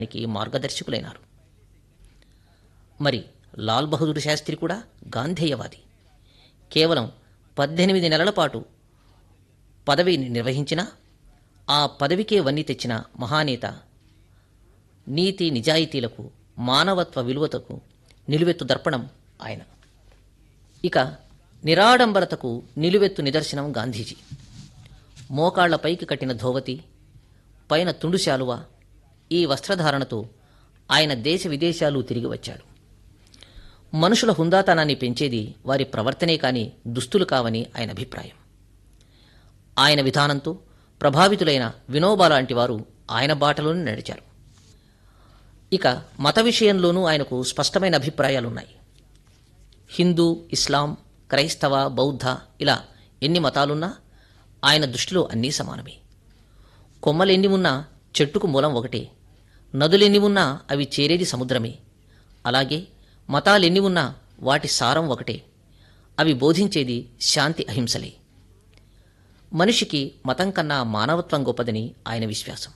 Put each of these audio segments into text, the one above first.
కి మార్గదర్శకులైనారు మరి లాల్ బహదూర్ శాస్త్రి కూడా గాంధేయవాది కేవలం పద్దెనిమిది నెలల పాటు పదవిని నిర్వహించిన ఆ పదవికే వన్నీ తెచ్చిన మహానేత నీతి నిజాయితీలకు మానవత్వ విలువతకు నిలువెత్తు దర్పణం ఆయన ఇక నిరాడంబరతకు నిలువెత్తు నిదర్శనం గాంధీజీ మోకాళ్లపైకి కట్టిన ధోవతి పైన తుండు శాలువ ఈ వస్త్రధారణతో ఆయన దేశ విదేశాలు తిరిగి వచ్చాడు మనుషుల హుందాతనాన్ని పెంచేది వారి ప్రవర్తనే కాని దుస్తులు కావని ఆయన అభిప్రాయం ఆయన విధానంతో ప్రభావితులైన వినోబా లాంటి వారు ఆయన బాటలోనే నడిచారు ఇక మత విషయంలోనూ ఆయనకు స్పష్టమైన అభిప్రాయాలున్నాయి హిందూ ఇస్లాం క్రైస్తవ బౌద్ధ ఇలా ఎన్ని మతాలున్నా ఆయన దృష్టిలో అన్నీ సమానమే కొమ్మలెన్ని ఉన్నా చెట్టుకు మూలం ఒకటే నదులెన్ని ఉన్నా అవి చేరేది సముద్రమే అలాగే మతాలెన్ని ఉన్నా వాటి సారం ఒకటే అవి బోధించేది శాంతి అహింసలే మనిషికి మతం కన్నా మానవత్వం గొప్పదని ఆయన విశ్వాసం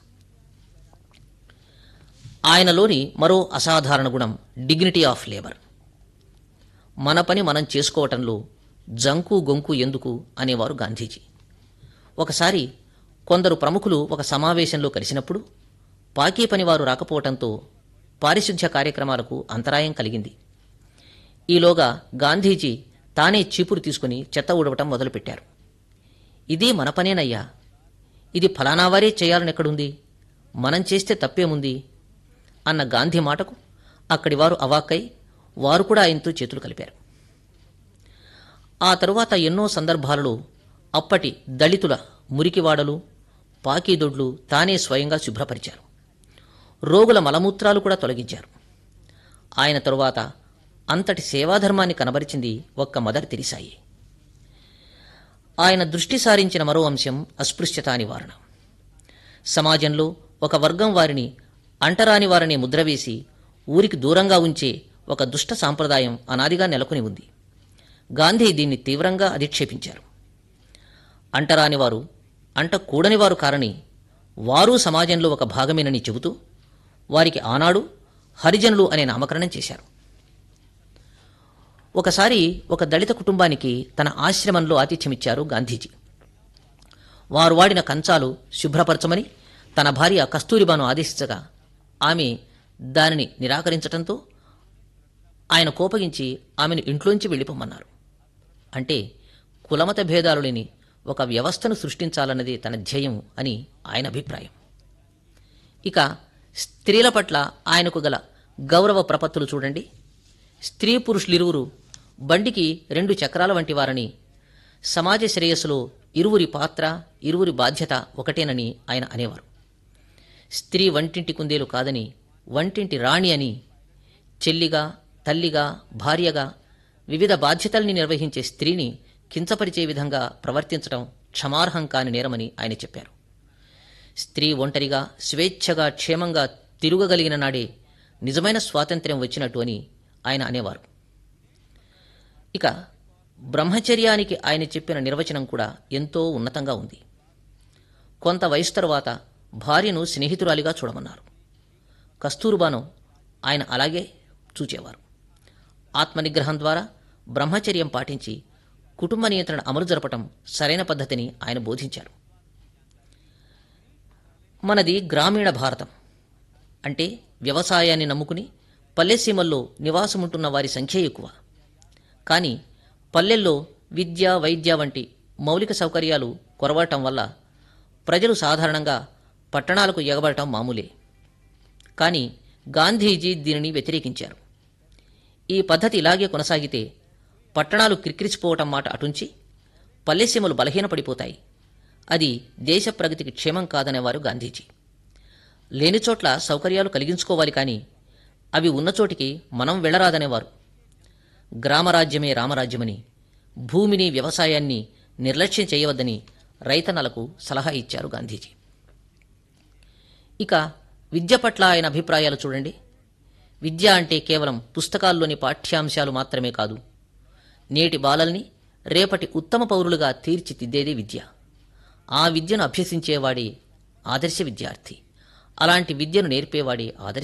ఆయనలోని మరో అసాధారణ గుణం డిగ్నిటీ ఆఫ్ లేబర్ మన పని మనం చేసుకోవటంలో జంకు గొంకు ఎందుకు అనేవారు గాంధీజీ ఒకసారి కొందరు ప్రముఖులు ఒక సమావేశంలో కలిసినప్పుడు పాకీ పనివారు రాకపోవటంతో పారిశుధ్య కార్యక్రమాలకు అంతరాయం కలిగింది ఈలోగా గాంధీజీ తానే చీపురు తీసుకుని చెత్త ఊడవటం మొదలుపెట్టారు ఇదే మన పనేనయ్యా ఇది ఫలానా వారే చేయాలని ఎక్కడుంది మనం చేస్తే తప్పేముంది అన్న గాంధీ మాటకు అక్కడి వారు అవాక్కై వారు కూడా ఆయనతో చేతులు కలిపారు ఆ తరువాత ఎన్నో సందర్భాలలో అప్పటి దళితుల మురికివాడలు పాకీదొడ్లు తానే స్వయంగా శుభ్రపరిచారు రోగుల మలమూత్రాలు కూడా తొలగించారు ఆయన తరువాత అంతటి సేవాధర్మాన్ని కనబరిచింది ఒక్క మదర్ తెరిసాయి ఆయన దృష్టి సారించిన మరో అంశం అస్పృశ్యతా నివారణ సమాజంలో ఒక వర్గం వారిని అంటరాని వారిని ముద్రవేసి ఊరికి దూరంగా ఉంచే ఒక దుష్ట సాంప్రదాయం అనాదిగా నెలకొని ఉంది గాంధీ దీన్ని తీవ్రంగా అధిక్షేపించారు అంటరాని వారు అంట కూడని వారు కారని వారు సమాజంలో ఒక భాగమేనని చెబుతూ వారికి ఆనాడు హరిజనులు అనే నామకరణం చేశారు ఒకసారి ఒక దళిత కుటుంబానికి తన ఆశ్రమంలో ఆతిథ్యమిచ్చారు గాంధీజీ వారు వాడిన కంచాలు శుభ్రపరచమని తన భార్య కస్తూరిబాను ఆదేశించగా ఆమె దానిని నిరాకరించటంతో ఆయన కోపగించి ఆమెను ఇంట్లోంచి వెళ్ళిపోమన్నారు అంటే కులమత భేదాలు లేని ఒక వ్యవస్థను సృష్టించాలన్నది తన ధ్యేయం అని ఆయన అభిప్రాయం ఇక స్త్రీల పట్ల ఆయనకు గల గౌరవ ప్రపత్తులు చూడండి స్త్రీ పురుషులిరువురు బండికి రెండు చక్రాల వంటి వారని సమాజ శ్రేయస్సులో ఇరువురి పాత్ర ఇరువురి బాధ్యత ఒకటేనని ఆయన అనేవారు స్త్రీ వంటింటి కుందేలు కాదని వంటింటి రాణి అని చెల్లిగా తల్లిగా భార్యగా వివిధ బాధ్యతల్ని నిర్వహించే స్త్రీని కించపరిచే విధంగా ప్రవర్తించడం క్షమార్హం కాని నేరమని ఆయన చెప్పారు స్త్రీ ఒంటరిగా స్వేచ్ఛగా క్షేమంగా తిరుగగలిగిన నాడే నిజమైన స్వాతంత్ర్యం వచ్చినట్టు అని ఆయన అనేవారు ఇక బ్రహ్మచర్యానికి ఆయన చెప్పిన నిర్వచనం కూడా ఎంతో ఉన్నతంగా ఉంది కొంత వయసు తరువాత భార్యను స్నేహితురాలిగా చూడమన్నారు కస్తూర్బాను ఆయన అలాగే చూచేవారు ఆత్మనిగ్రహం ద్వారా బ్రహ్మచర్యం పాటించి కుటుంబ నియంత్రణ అమలు జరపటం సరైన పద్ధతిని ఆయన బోధించారు మనది గ్రామీణ భారతం అంటే వ్యవసాయాన్ని నమ్ముకుని పల్లెసీమల్లో నివాసముంటున్న వారి సంఖ్య ఎక్కువ కానీ పల్లెల్లో విద్య వైద్య వంటి మౌలిక సౌకర్యాలు కొరవటం వల్ల ప్రజలు సాధారణంగా పట్టణాలకు ఎగబడటం మామూలే కానీ గాంధీజీ దీనిని వ్యతిరేకించారు ఈ పద్ధతి ఇలాగే కొనసాగితే పట్టణాలు క్రిక్కిరిసిపోవటం మాట అటుంచి పల్లెసీమలు బలహీనపడిపోతాయి అది దేశ ప్రగతికి క్షేమం కాదనేవారు గాంధీజీ లేని చోట్ల సౌకర్యాలు కలిగించుకోవాలి కానీ అవి ఉన్న చోటికి మనం వెళ్ళరాదనేవారు గ్రామరాజ్యమే రామరాజ్యమని భూమిని వ్యవసాయాన్ని నిర్లక్ష్యం చేయవద్దని రైతన్నలకు సలహా ఇచ్చారు గాంధీజీ ఇక విద్య పట్ల ఆయన అభిప్రాయాలు చూడండి విద్య అంటే కేవలం పుస్తకాల్లోని పాఠ్యాంశాలు మాత్రమే కాదు నేటి బాలల్ని రేపటి ఉత్తమ పౌరులుగా తీర్చిదిద్దేదే విద్య ఆ విద్యను అభ్యసించేవాడే ఆదర్శ విద్యార్థి అలాంటి విద్యను నేర్పేవాడి ఆదర్శ